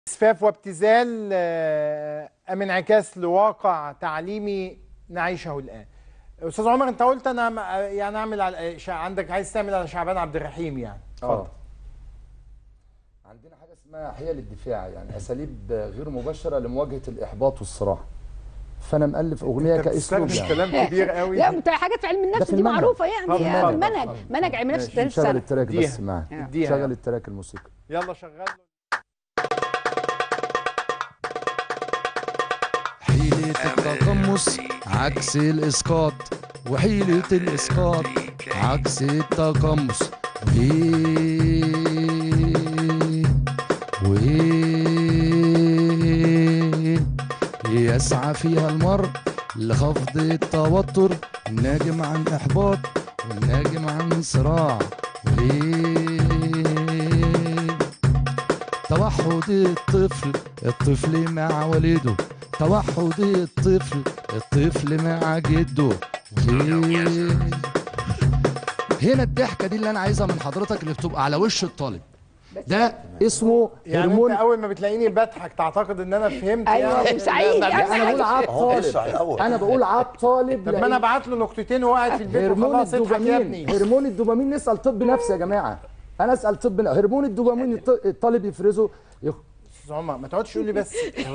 اسفاف وابتذال آه، ام انعكاس لواقع تعليمي نعيشه الان استاذ عمر انت قلت انا م- آه، يعني اعمل على شع- عندك عايز تعمل على شعبان عبد الرحيم يعني اتفضل اه عندنا حاجه اسمها حيل الدفاع يعني اساليب غير مباشره لمواجهه الاحباط والصراع فانا مالف اغنيه انت كاسلوب بتستخدم يعني كلام كبير قوي لا بتاع حاجات في علم ده النفس في دي المنهج. معروفه يعني طب في اتفضل. المنهج منهج علم النفس ماشي، تدريس شغل سنه التراك اديها. بس معايا اديها شغل يلا. التراك الموسيقى يلا شغال حيلة التقمص عكس الإسقاط وحيلة الإسقاط عكس التقمص ليه وإيه يسعى فيها المرء لخفض التوتر الناجم عن إحباط والناجم عن صراع ليه توحد الطفل الطفل مع والده توحد الطفل الطفل مع جده ليه؟ هنا الضحكه دي اللي انا عايزها من حضرتك اللي بتبقى على وش الطالب ده اسمه يعني انت هرمون اول ما بتلاقيني بضحك تعتقد ان انا فهمت ايوه يعني وسعيد لا، يعني انا بقول عاب هو اشرح طالب الاول انا بقول عاب طالب طب ما انا لأن ابعت له نكتتين وهو قاعد في البيت هرمون وخلاص اضحك يا الدوبامين ابني هرمون الدوبامين نسال طب نفسي يا جماعه انا اسال طب هرمون الدوبامين الط- الطالب يفرزه يخ... استاذ عمر ما تقعدش تقول لي بس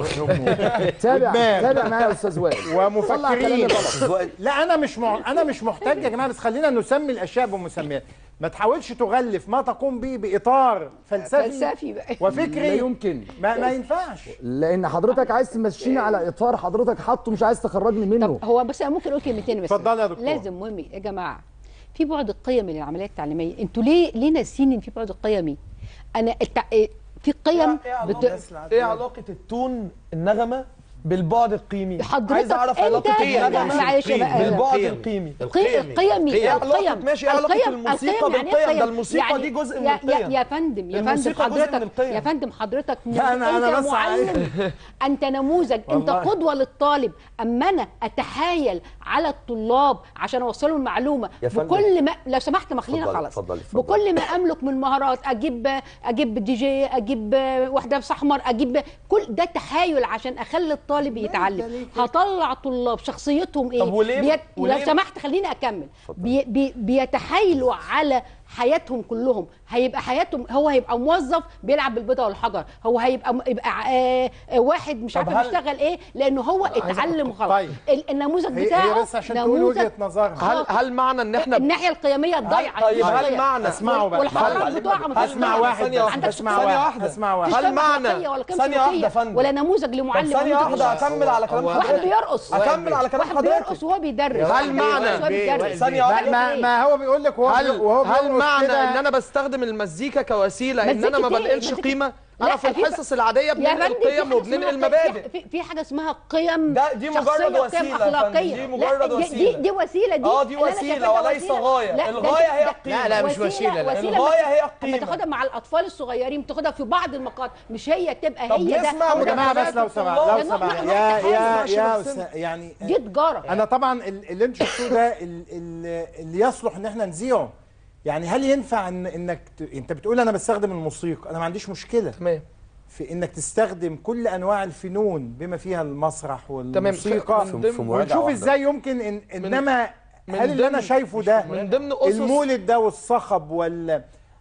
تابع إدمان. تابع معايا يا استاذ وائل طلع ومفكرين كلامي غلط لا انا مش مع... انا مش محتاج يا جماعه بس خلينا نسمي الاشياء بمسميات ما تحاولش تغلف ما تقوم به باطار فلسفي فلسفي بقى لا وفكري يمكن ما, ما ينفعش لان حضرتك عايز تمشيني على اطار حضرتك حاطه مش عايز تخرجني منه هو بس انا ممكن اقول كلمتين بس اتفضلي يا دكتور. لازم مهم يا جماعه في بعد القيمي للعمليه التعليميه انتوا ليه ليه ناسين ان في بعد قيمي انا التع... في قيم بت... ايه علاقه التون النغمه بالبعد القيمي حضرتك عايز اعرف انت علاقه ايه لا، النغمه معلش بقى بالبعد القيمي. القيمي قي- قيمي ايه علاقه القيم ماشي ايه علاقه القيم- الموسيقى القيم يعني إيه بالقيم قيم؟ ده الموسيقى يعني دي جزء من يا- يا- القيم يا فندم يا فندم الموسيقى جزء من حضرتك القيم. يا فندم حضرتك لا، أنا- أنا انت بس معلم انت نموذج انت والله. قدوه للطالب اما انا اتحايل على الطلاب عشان اوصلهم المعلومه يا فندم. بكل ما لو سمحت ما خلينا اتفضلي، خلاص اتفضلي، اتفضلي. بكل ما املك من مهارات اجيب اجيب دي جي اجيب واحده بس احمر اجيب كل ده تحايل عشان اخلي الطالب يتعلم هطلع طلاب شخصيتهم ايه طب وليه- بيت... وليه- لو سمحت خليني اكمل بي... بي... بيتحايلوا على حياتهم كلهم هيبقى حياتهم هو هيبقى موظف بيلعب بالبيضه والحجر هو هيبقى م- يبقى آه آه واحد مش طب عارف هل- بيشتغل ايه لانه هو اتعلم غلط طيب. ال- النموذج هي, بتاعه هي بس عشان تقول نموذج وجهه نظرها هل هل معنى ان احنا الناحيه القيميه الضايعه طيب هل الضيعة. معنى اسمعوا بقى. والحضارات هل- بتوعها ما هل فيش اسمع معنى. واحد ثانية بس واحدة، اسمع ثانية واحد واحدة. اسمع واحد مفيش هل قيمة معنى- أخلاقية ولا قيمة ثانية واحدة سلوكية يا فندم. ولا نموذج طب لمعلم ثانيه ونموذج واحده لمعلم. اكمل على كلام واحد حضرتك بيرقص اكمل على كلام واحد حضرتك بيرقص وهو بيدرس هل واحد معنى- بيرقص وهو بيدرس ثانية واحدة. ما, ما هو بيقول لك وهو هل وهو هل بيرقص معنى كده- ان انا بستخدم المزيكا كوسيله ان انا ما مزيكة إيه؟ بنقلش مزيكة- قيمه لا، انا في في- الحصص العاديه يا بننقل فندم في قيم حاجة وبننقل اسمها- مبادئ في, في حاجه اسمها قيم ده- دي مجرد شخصية وقيم وسيلة يا فندم، أخلاقية. دي لا، مجرد دي- وسيلة. دي, دي وسيله دي آه، دي اللي أنا وسيلة شايفاها وليس وسيلة. غاية. لا، ده- الغاية هي ده- القيمة. لا، لا، مش وسيلة، لا. وسيلة الغاية بس- هي أما القيمة. تاخدها مع الاطفال الصغيرين تاخدها في بعض المقاطع مش هي تبقى طب هي ده نسمع هو يا ده جماعه مجاملات بس لو سمحت الطلاب. لو لا، سمحت لا، يا لا، يا ماشي يا بس أستاذ- يعني دي تجاره انا طبعا ال- اللي انتوا شفتوه ده ال- ال- اللي يصلح ان احنا نذيعه يعني هل ينفع ان انك ت... انت بتقول انا بستخدم الموسيقى انا ما عنديش مشكله تمام في انك تستخدم كل انواع الفنون بما فيها المسرح والموسيقى في- في مراجعة ونشوف واحدة. ازاي يمكن إن انما من هل اللي انا ضمن- شايفه ده من ضمن أسس- المولد ده والصخب وال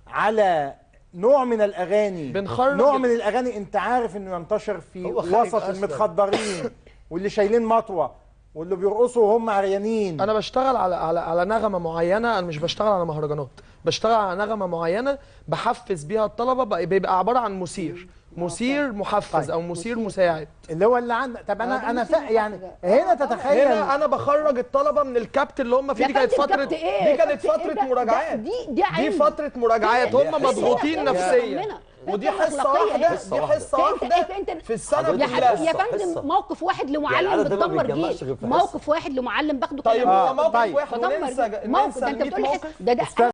على نوع من الاغاني بنخرج نوع ال- من الاغاني انت عارف انه ينتشر في هو خارج وسط أصلاً. المتخدرين واللي شايلين مطوه واللي بيرقصوا وهم عريانين انا بشتغل على على على نغمه معينه انا مش بشتغل على مهرجانات بشتغل على نغمه معينه بحفز بيها الطلبه بقى- بيبقى عباره عن مثير مثير محفز طيب. او مثير مساعد اللي هو اللي عندك طب آه، انا ده انا مثير فا يعني محفز. هنا آه، تتخيل هنا انا بخرج الطلبه من الكبت اللي هم فيه يا دي كانت فندم فتره كبت إيه؟ دي كانت كبت إيه؟ فتره ده- مراجعات دي دي دي علم. فتره مراجعات هم دي- مضغوطين دي- نفسيا ربنا. ودي دي حصه أخلاقية واحده هي. دي حصه انت واحده انت انت في السنه يا, كلها حد- يا حصة- فندم حصة. موقف واحد يعني لمعلم العدد ده ما بتدمر بيتجمعش جيل غير في حصة. موقف واحد لمعلم باخده طيب كلام آه، هو موقف طيب. واحد بدمر وننسى جيل. ننسى موقف ده انت ال 100 بتقول لي موقف ده ده استنى.